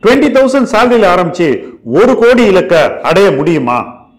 twenty thousand சேலரியில் ஆரம்பிச்சு ஒரு கோடி இலக்க அடைய முடியுமா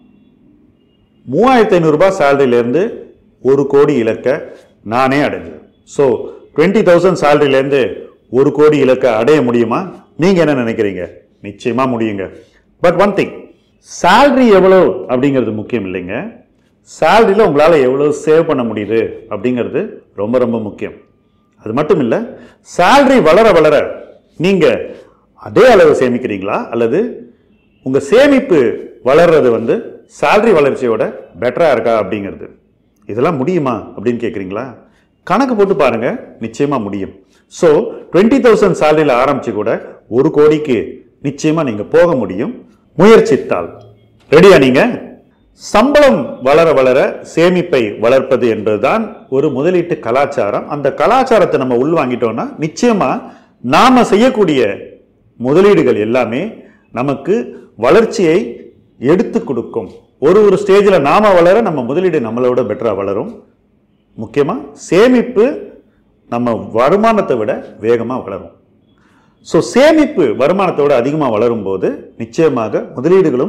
மூவாயிரத்தி ஐநூறுரூபா சேலரியிலேருந்து ஒரு கோடி இலக்க நானே அடைஞ்சேன் ஸோ டுவெண்ட்டி தௌசண்ட் சேலரியிலேருந்து ஒரு கோடி இலக்க அடைய முடியுமா நீங்கள் என்ன நினைக்கிறீங்க நிச்சயமாக முடியுங்க பட் ஒன் திங் salary எவ்வளோ அப்படிங்கிறது முக்கியம் இல்லைங்க சேலரியில் உங்களால் எவ்வளோ சேவ் பண்ண முடியுது அப்படிங்கிறது ரொம்ப ரொம்ப முக்கியம் அது மட்டும் இல்லை salary வளர வளர நீங்கள் அதே அளவு சேமிக்கிறீங்களா அல்லது உங்கள் சேமிப்பு வளர்றது வந்து salary வளர்ச்சியோட பெட்டராக இருக்கா அப்படிங்கிறது இதெல்லாம் முடியுமா அப்படின்னு கேட்குறீங்களா கணக்கு போட்டு பாருங்க நிச்சயமா முடியும் ஸோ டுவெண்ட்டி தௌசண்ட் சேலரியில் ஆரம்பிச்சு கூட ஒரு கோடிக்கு நிச்சயமா நீங்க போக முடியும் முயற்சித்தால் ரெடியா நீங்க சம்பளம் வளர வளர சேமிப்பை வளர்ப்பது என்பதுதான் ஒரு முதலீட்டு கலாச்சாரம் அந்த கலாச்சாரத்தை நம்ம உள்வாங்கிட்டோம்னா நிச்சயமா நாம செய்யக்கூடிய முதலீடுகள் எல்லாமே நமக்கு வளர்ச்சியை எடுத்து கொடுக்கும் ஒரு ஒரு ஸ்டேஜில் நாம வளர நம்ம முதலீடு நம்மளோட பெட்டராக வளரும் முக்கியமாக சேமிப்பு நம்ம வருமானத்தை விட வேகமாக வளரும் ஸோ சேமிப்பு வருமானத்தோட அதிகமாக வளரும் போது நிச்சயமாக முதலீடுகளும்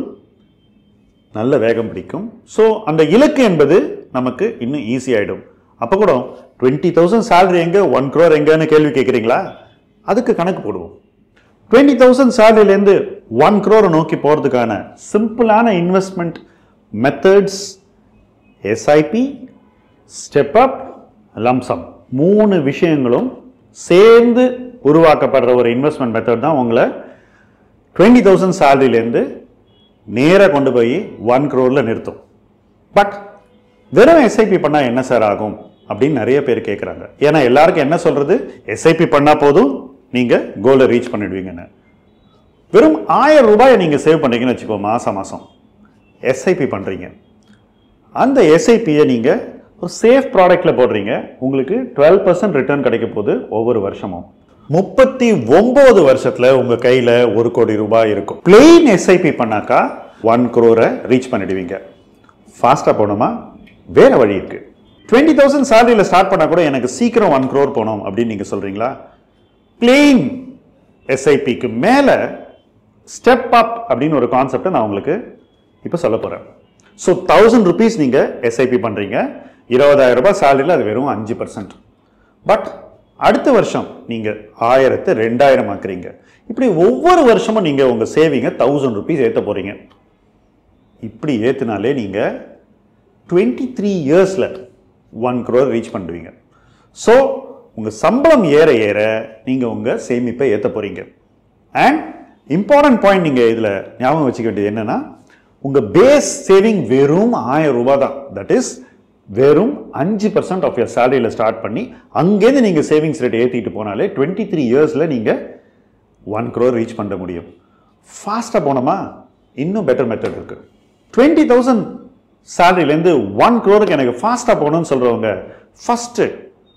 நல்ல வேகம் பிடிக்கும் ஸோ அந்த இலக்கு என்பது நமக்கு இன்னும் ஈஸி ஆகிடும் அப்போ கூட டுவெண்ட்டி தௌசண்ட் சேலரி எங்கே ஒன் க்ரோர் எங்கன்னு கேள்வி கேட்குறீங்களா அதுக்கு கணக்கு போடுவோம் டுவெண்ட்டி தௌசண்ட் சேலரியிலேருந்து ஒன் க்ரோரை நோக்கி போகிறதுக்கான சிம்பிளான investment methods SIP step up lump sum மூணு விஷயங்களும் சேர்ந்து உருவாக்கப்படுற ஒரு இன்வெஸ்ட்மெண்ட் மெத்தட் தான் உங்களை டுவெண்ட்டி தௌசண்ட் சேலரியிலேருந்து நேராக கொண்டு போய் ஒன் க்ரோரில் நிறுத்தும் பட் வெறும் எஸ்ஐபி பண்ணால் என்ன சார் ஆகும் அப்படின்னு நிறைய பேர் கேட்குறாங்க ஏன்னா எல்லாருக்கும் என்ன சொல்கிறது எஸ்ஐபி பண்ணால் போதும் நீங்கள் கோலை ரீச் பண்ணிடுவீங்கன்னு வெறும் ஆயிரம் ரூபாயை நீங்கள் சேவ் பண்ணுறீங்கன்னு வச்சுக்கோ மாதம் மாதம் எஸ்ஐபி பண்ணுறீங்க அந்த எஸ்ஐபியை நீங்கள் ஒரு சேஃப் ப்ராடக்ட்டில் போடுறீங்க உங்களுக்கு டுவெல் பர்சன்ட் ரிட்டர்ன் கிடைக்க போகுது ஒவ்வொரு வருஷமும் முப்பத்தி ஒம்பது வருஷத்தில் உங்கள் கையில் ஒரு கோடி ரூபாய் இருக்கும் பிளெயின் எஸ்ஐபி பண்ணாக்கா ஒன் குரோரை ரீச் பண்ணிடுவீங்க ஃபாஸ்ட்டாக போகணுமா வேற வழி இருக்கு டுவெண்ட்டி தௌசண்ட் சேலரியில் ஸ்டார்ட் பண்ணால் கூட எனக்கு சீக்கிரம் ஒன் க்ரோர் போகணும் அப்படின்னு நீங்கள் சொல்கிறீங்களா பிளெயின் எஸ்ஐபிக்கு மேலே ஸ்டெப் அப் அப்படின்னு ஒரு கான்செப்டை நான் உங்களுக்கு இப்போ சொல்ல போகிறேன் ஸோ தௌசண்ட் ருபீஸ் நீங்கள் எஸ்ஐபி பண்ணுறீங்க இருபதாயிரம் ரூபாய் சேலரியில் அது வெறும் அஞ்சு பர்சன்ட் பட் அடுத்த வருஷம் நீங்கள் ஆயிரத்து ரெண்டாயிரம் ஆக்குறீங்க இப்படி ஒவ்வொரு வருஷமும் நீங்கள் உங்கள் சேவிங்கை தௌசண்ட் ருபீஸ் ஏற்ற போகிறீங்க இப்படி ஏற்றுனாலே நீங்கள் டுவெண்ட்டி த்ரீ இயர்ஸில் ஒன் க்ரோர் ரீச் பண்ணுவீங்க ஸோ உங்கள் சம்பளம் ஏற ஏற நீங்கள் உங்கள் சேமிப்பை ஏற்ற போகிறீங்க அண்ட் இம்பார்ட்டன்ட் பாயிண்ட் நீங்கள் இதில் ஞாபகம் வச்சுக்க வேண்டியது என்னென்னா உங்கள் பேஸ் சேவிங் வெறும் ஆயிரம் ரூபாய் தான் தட் இஸ் வெறும் அஞ்சு பர்சன்ட் ஆஃப் யர் சேலரியில் ஸ்டார்ட் பண்ணி அங்கேருந்து நீங்கள் சேவிங்ஸ் ரேட் ஏற்றிட்டு போனாலே டுவெண்ட்டி த்ரீ இயர்ஸில் நீங்கள் ஒன் க்ரோர் ரீச் பண்ண முடியும் ஃபாஸ்ட்டாக போனோமா இன்னும் பெட்டர் மெத்தட் இருக்குது டுவெண்ட்டி தௌசண்ட் சேலரியிலேருந்து ஒன் க்ரோருக்கு எனக்கு ஃபாஸ்ட்டாக போகணும்னு சொல்கிறவங்க ஃபஸ்ட்டு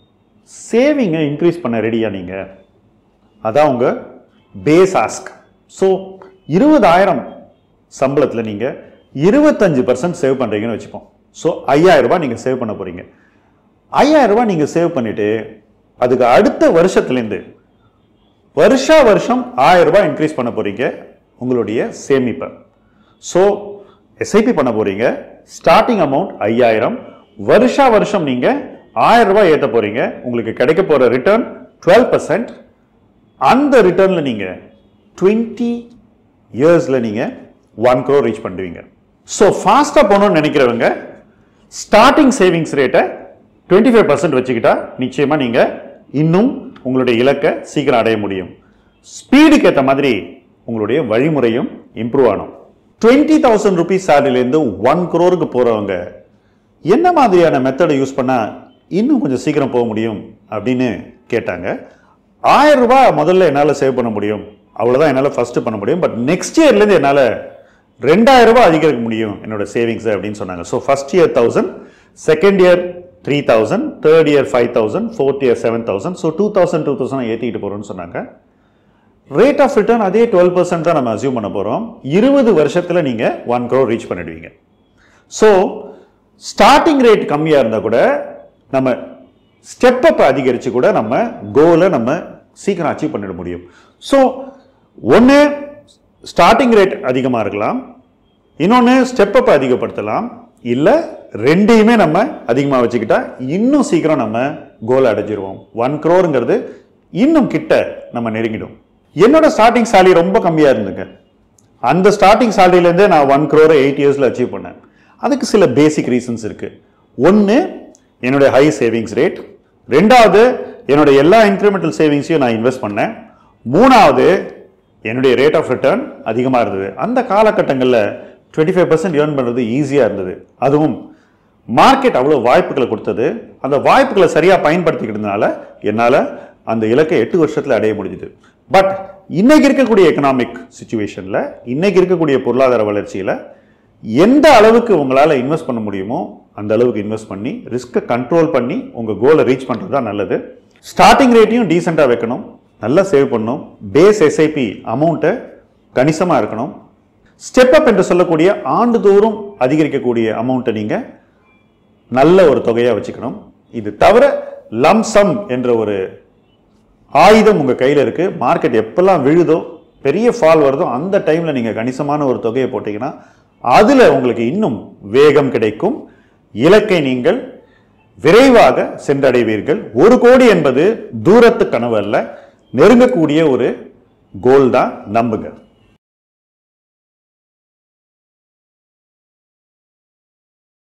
சேவிங்கை இன்க்ரீஸ் பண்ண ரெடியா நீங்கள் அதான் உங்கள் பேஸ் ஆஸ்க் ஸோ இருபதாயிரம் சம்பளத்தில் நீங்கள் இருபத்தஞ்சு பர்சன்ட் சேவ் பண்ணுறீங்கன்னு வச்சுப்போம் ஸோ ஐயாயிரம் ரூபாய் நீங்கள் சேவ் பண்ண போகிறீங்க ஐயாயிரம் ரூபாய் நீங்கள் சேவ் பண்ணிவிட்டு அதுக்கு அடுத்த வருஷத்துலேருந்து வருஷா வருஷம் ஆயிரம் ரூபாய் இன்க்ரீஸ் பண்ண போகிறீங்க உங்களுடைய சேமிப்பை ஸோ எஸ்ஐபி பண்ண போகிறீங்க ஸ்டார்டிங் அமௌண்ட் ஐயாயிரம் வருஷா வருஷம் நீங்கள் ஆயிரம் ரூபாய் ஏற்ற போகிறீங்க உங்களுக்கு கிடைக்க போகிற ரிட்டர்ன் டுவெல் பர்சன்ட் அந்த ரிட்டர்னில் நீங்கள் டுவெண்ட்டி இயர்ஸில் நீங்கள் ஒன் க்ரோர் ரீச் பண்ணுவீங்க ஸோ ஃபாஸ்ட்டாக போகணும்னு நினைக்கிறவங்க ஸ்டார்டிங் சேவிங்ஸ் ரேட்டை டுவெண்ட்டி ஃபைவ் பர்சன்ட் வச்சுக்கிட்டா நிச்சயமாக நீங்கள் இன்னும் உங்களுடைய இலக்கை சீக்கிரம் அடைய முடியும் ஸ்பீடுக்கு ஏற்ற மாதிரி உங்களுடைய வழிமுறையும் இம்ப்ரூவ் ஆகும் டுவெண்ட்டி தௌசண்ட் ருபீஸ் சேலரிலேருந்து ஒன் க்ரோருக்கு போகிறவங்க என்ன மாதிரியான மெத்தடை யூஸ் பண்ணால் இன்னும் கொஞ்சம் சீக்கிரம் போக முடியும் அப்படின்னு கேட்டாங்க ஆயிரம் ரூபாய் முதல்ல என்னால் சேவ் பண்ண முடியும் அவ்வளோதான் என்னால் ஃபஸ்ட்டு பண்ண முடியும் பட் நெக்ஸ்ட் இயர்லேருந்து என்னால் ரெண்டாயிரம் ரூபாய் அதிகரிக்க முடியும் என்னோட சேவிங்ஸ் அப்படின்னு சொன்னாங்க so first year thousand second year three thousand third year five thousand fourth year seven thousand so two thousand two thousand ஏற்றிக்கிட்டு போகிறோம்னு சொன்னாங்க ரேட் ஆஃப் ரிட்டர்ன் அதே டுவெல் பர்சன்ட் தான் நம்ம அசியூம் பண்ண போகிறோம் இருபது வருஷத்தில் நீங்கள் ஒன் க்ரோர் ரீச் பண்ணிடுவீங்க ஸோ ஸ்டார்டிங் ரேட் கம்மியாக இருந்தால் கூட நம்ம ஸ்டெப் அப் அதிகரித்து கூட நம்ம கோலை நம்ம சீக்கிரம் அச்சீவ் பண்ணிட முடியும் ஸோ ஒன்று ஸ்டார்டிங் ரேட் அதிகமாக இருக்கலாம் இன்னொன்று ஸ்டெப் அப் அதிகப்படுத்தலாம் இல்லை ரெண்டையுமே நம்ம அதிகமாக வச்சுக்கிட்டா இன்னும் சீக்கிரம் நம்ம கோல் அடைஞ்சிருவோம் ஒன் க்ரோருங்கிறது இன்னும் கிட்ட நம்ம நெருங்கிடும் என்னோட ஸ்டார்டிங் salary ரொம்ப கம்மியாக இருந்துங்க அந்த ஸ்டார்டிங் சேலரியிலேருந்தே நான் ஒன் க்ரோரை எயிட் இயர்ஸில் அச்சீவ் பண்ணேன் அதுக்கு சில பேசிக் ரீசன்ஸ் இருக்குது ஒன்று என்னுடைய ஹை சேவிங்ஸ் ரேட் ரெண்டாவது என்னுடைய எல்லா இன்க்ரிமெண்டல் சேவிங்ஸையும் நான் இன்வெஸ்ட் பண்ணேன் மூணாவது என்னுடைய ரேட் ஆஃப் ரிட்டர்ன் அதிகமாக இருந்தது அந்த காலகட்டங்களில் டுவெண்ட்டி ஃபைவ் பர்சன்ட் ஏர்ன் பண்ணுறது ஈஸியாக இருந்தது அதுவும் மார்க்கெட் அவ்வளோ வாய்ப்புகளை கொடுத்தது அந்த வாய்ப்புகளை சரியாக பயன்படுத்திக்கிட்டதுனால என்னால் அந்த இலக்கை எட்டு வருஷத்தில் அடைய முடிஞ்சுது பட் இன்னைக்கு இருக்கக்கூடிய எக்கனாமிக் சுச்சுவேஷனில் இன்னைக்கு இருக்கக்கூடிய பொருளாதார வளர்ச்சியில் எந்த அளவுக்கு உங்களால் இன்வெஸ்ட் பண்ண முடியுமோ அந்த அளவுக்கு இன்வெஸ்ட் பண்ணி ரிஸ்க்கை கண்ட்ரோல் பண்ணி உங்கள் கோலை ரீச் பண்ணுறது தான் நல்லது ஸ்டார்டிங் ரேட்டையும் டீசெண்டாக வைக்கணும் நல்லா சேவ் பண்ணணும் பேஸ் எஸ்ஐபி அமௌண்ட்டை கணிசமாக இருக்கணும் ஸ்டெப் அப் என்று சொல்லக்கூடிய ஆண்டுதோறும் அதிகரிக்கக்கூடிய அமௌண்ட்டை நீங்கள் நல்ல ஒரு தொகையாக வச்சுக்கணும் இது தவிர லம்சம் என்ற ஒரு ஆயுதம் உங்கள் கையில் இருக்குது மார்க்கெட் எப்பெல்லாம் விழுதோ பெரிய ஃபால் வருதோ அந்த டைமில் நீங்கள் கணிசமான ஒரு தொகையை போட்டிங்கன்னா அதில் உங்களுக்கு இன்னும் வேகம் கிடைக்கும் இலக்கை நீங்கள் விரைவாக சென்றடைவீர்கள் ஒரு கோடி என்பது தூரத்து கனவு அல்ல நெருங்கக்கூடிய ஒரு கோல் தான் நம்புங்க